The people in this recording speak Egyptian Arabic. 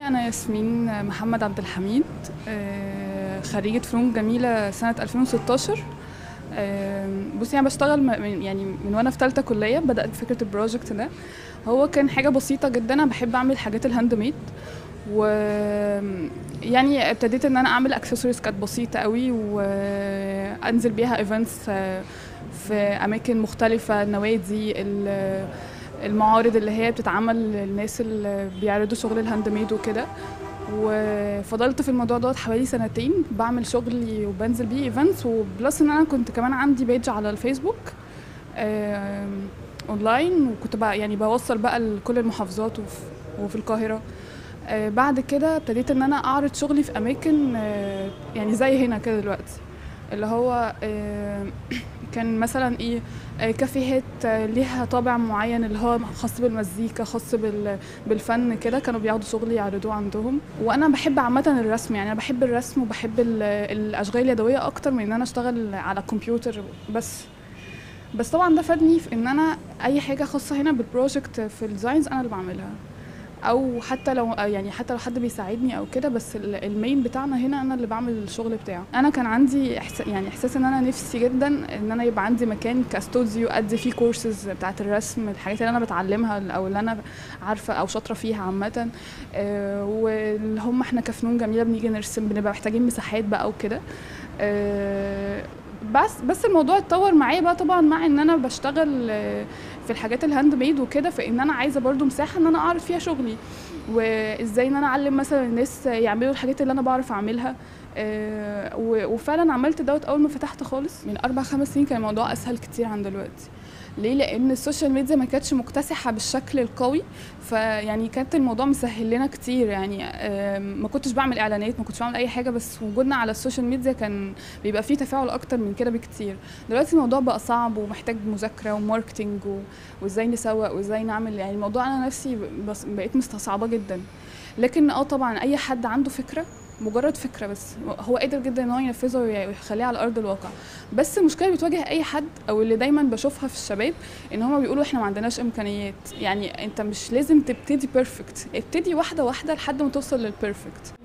أنا ياسمين محمد عبد الحميد آه، خريجة فنون جميلة سنة 2016 آه، بصي أنا بشتغل م- من- يعني من وأنا في تالتة كلية بدأت فكرة البروجكت ده هو كان حاجة بسيطة جدا أنا بحب أعمل حاجات الهاند ميد و يعني ابتديت ان انا اعمل اكسسوارز كانت بسيطه قوي وانزل بيها ايفنتس في اماكن مختلفه النوادي ال- المعارض اللي هي بتتعمل للناس اللي بيعرضوا شغل الهاند ميد وكده وفضلت في الموضوع دوت حوالي سنتين بعمل شغلي وبنزل بيه ايفنتس وبلس ان انا كنت كمان عندي بيج على الفيسبوك آم، اونلاين وكنت بقى يعني بوصل بقى لكل المحافظات وفي, وفي القاهره آه، بعد كده ابتديت ان انا اعرض شغلي في اماكن آه، يعني زي هنا كده دلوقتي اللي هو آه، كان مثلا ايه آه، كافيهات آه، ليها طابع معين اللي هو خاص بالمزيكا خاص بال- بالفن كده كانوا بياخدوا شغلي يعرضوه عندهم وانا بحب عامه الرسم يعني انا بحب الرسم وبحب ال- الاشغال اليدويه اكتر من ان انا اشتغل على الكمبيوتر بس بس طبعا ده فادني في ان انا اي حاجه خاصه هنا بالبروجكت في الديزاينز انا اللي بعملها او حتى لو يعني حتى لو حد بيساعدني او كده بس ال- المين بتاعنا هنا انا اللي بعمل الشغل بتاعه انا كان عندي إحس... يعني احساس ان انا نفسي جدا ان انا يبقى عندي مكان كاستوديو ادي فيه كورسز بتاعه الرسم الحاجات اللي انا بتعلمها او اللي انا عارفه او شاطره فيها عامه آه، واللي هم احنا كفنون جميله بنيجي نرسم بنبقى محتاجين مساحات بقى وكده آه، بس بس الموضوع اتطور معايا بقى طبعا مع ان انا بشتغل آه، في الحاجات الهاند ميد وكده فان انا عايزه برضو مساحه ان انا اعرض فيها شغلي وازاي ان انا اعلم مثلا الناس يعملوا الحاجات اللي انا بعرف اعملها آه، و- وفعلا عملت دوت اول ما فتحت خالص من اربع خمس سنين كان الموضوع اسهل كتير عن دلوقتي ليه لان السوشيال ميديا ما كانتش مكتسحه بالشكل القوي فيعني كانت الموضوع مسهل لنا كتير يعني آم، ما كنتش بعمل اعلانات ما كنتش بعمل اي حاجه بس وجودنا على السوشيال ميديا كان بيبقى فيه تفاعل اكتر من كده بكتير دلوقتي الموضوع بقى صعب ومحتاج مذاكره وماركتينج و... وازاي نسوق وازاي نعمل يعني الموضوع انا نفسي ب- بس بقيت مستصعبه جدا لكن اه طبعا اي حد عنده فكره مجرد فكره بس هو قادر جدا ان هو ينفذها وي- ويخليها على ارض الواقع بس المشكله اللي بتواجه اي حد او اللي دايما بشوفها في الشباب ان هم بيقولوا احنا ما عندناش امكانيات يعني انت مش لازم تبتدي بيرفكت ابتدي واحده واحده لحد ما توصل للبيرفكت